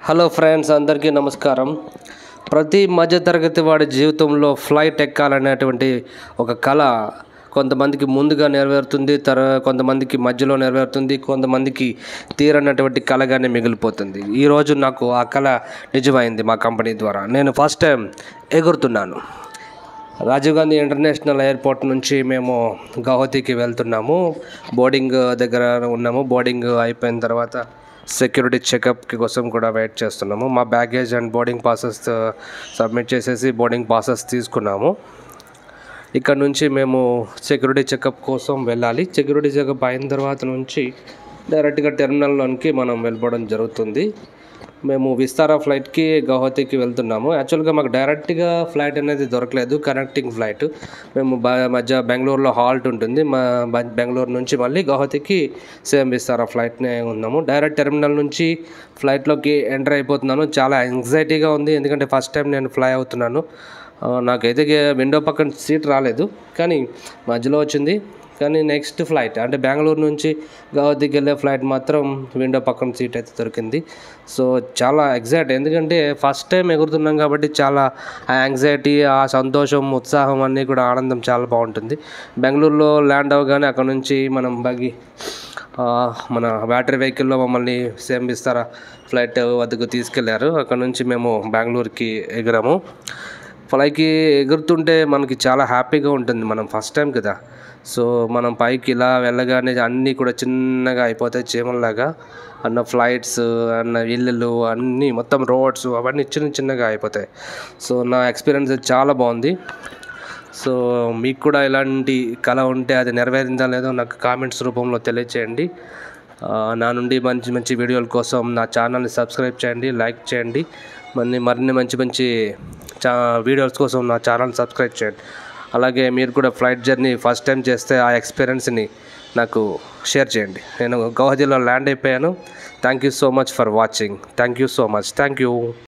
hello friends అందరికీ నమస్కారం ప్రతి మధ్యతరగతి వాడి జీవితంలో ఫ్లైట్ ఎక్కాలనేటువంటి ఒక కళ కొంతమందికి ముందుగా నెరవేరుతుంది తర కొంతమందికి మధ్యలో నెరవేరుతుంది కొంతమందికి తీరనటువంటి కళగానే మిగిలిపోతుంది ఈరోజు నాకు ఆ కళ నిజమైంది మా కంపెనీ ద్వారా నేను ఫస్ట్ టైం ఎగురుతున్నాను రాజీవ్ గాంధీ ఇంటర్నేషనల్ ఎయిర్పోర్ట్ నుంచి మేము గౌహతికి వెళ్తున్నాము బోర్డింగ్ దగ్గర ఉన్నాము బోర్డింగ్ అయిపోయిన తర్వాత సెక్యూరిటీ చెకప్ కోసం కూడా వెయిట్ చేస్తున్నాము మా baggage and boarding passes submit చేసేసి బోర్డింగ్ పాసెస్ తీసుకున్నాము ఇక్కడ నుంచి మేము సెక్యూరిటీ చెకప్ కోసం వెళ్ళాలి సెక్యూరిటీ చెకప్ అయిన తర్వాత నుంచి డైరెక్ట్గా టెర్మినల్లోనికి మనం వెళ్ళిపోవడం జరుగుతుంది మేము విస్తారా ఫ్లైట్కి గౌహతికి వెళ్తున్నాము యాక్చువల్గా మాకు డైరెక్ట్గా ఫ్లైట్ అనేది దొరకలేదు కనెక్టింగ్ ఫ్లైట్ మేము బ- మధ్య బెంగళూరులో హాల్ట్ ఉంటుంది మా బ- బెంగళూరు నుంచి మళ్ళీ గౌహతికి సేమ్ విస్తారా ఫ్లైట్నే ఉన్నాము డైరెక్ట్ టెర్మినల్ నుంచి ఫ్లైట్లోకి ఎంటర్ అయిపోతున్నాను చాలా యాంగ్జైటీగా ఉంది ఎందుకంటే ఫస్ట్ టైం నేను ఫ్లై అవుతున్నాను ఆ, నాకైతే గే- విండో పక్కన సీట్ రాలేదు కానీ మధ్యలో వచ్చింది కానీ నెక్స్ట్ ఫ్లైట్ అంటే బెంగళూరు నుంచి గౌహతికి వెళ్ళే ఫ్లైట్ మాత్రం విండో పక్కన సీట్ అయితే దొరికింది సో చాలా ఎగ్జైట్ ఎందుకంటే ఫస్ట్ టైం ఎగురుతున్నాం కాబట్టి చాలా ఆ యాంగ్జైటీ ఆ సంతోషం ఉత్సాహం అన్నీ కూడా ఆనందం చాలా బాగుంటుంది బెంగళూరులో ల్యాండ్ అవ్వగానే అక్కడ నుంచి మనం బగి ఆ, మన బ్యాటరీ వెహికల్లో మమ్మల్ని సేమ్ ఇస్తారా ఫ్లైట్ వద్దకు తీసుకెళ్లారు అక్కడ నుంచి మేము బెంగళూరుకి ఎగిరాము ఫ్లైకి ఎగురుతుంటే మనకి చాలా హ్యాపీగా ఉంటుంది మనం ఫస్ట్ టైం కదా సో మనం పైకి ఇలా వెళ్ళగానే అన్నీ కూడా చిన్నగా అయిపోతాయి చీమల్లాగా అన్న ఫ్లైట్స్ అన్న ఇల్లులు అన్నీ మొత్తం రోడ్స్ అవన్నీ చిన్న చిన్నగా అయిపోతాయి సో నా ఎక్స్పీరియన్స్ చాలా బాగుంది సో మీకు కూడా ఇలాంటి కళ ఉంటే అది నెరవేరిందా లేదో నాకు కామెంట్స్ రూపంలో తెలియచేయండి ఆ, నా నుండి మంచి మంచి వీడియోల కోసం నా ఛానల్ని సబ్స్క్రైబ్ చేయండి లైక్ చేయండి మరిన్ని మరిన్ని మంచి మంచి చా వీడియోస్ కోసం నా ఛానల్ సబ్స్క్రైబ్ చేయండి అలాగే మీరు కూడా ఫ్లైట్ జర్నీ ఫస్ట్ టైం చేస్తే ఆ ఎక్స్పీరియన్స్ని నాకు షేర్ చేయండి నేను గౌహతిలో ల్యాండ్ అయిపోయాను thank you so much for watching thank you so much thank you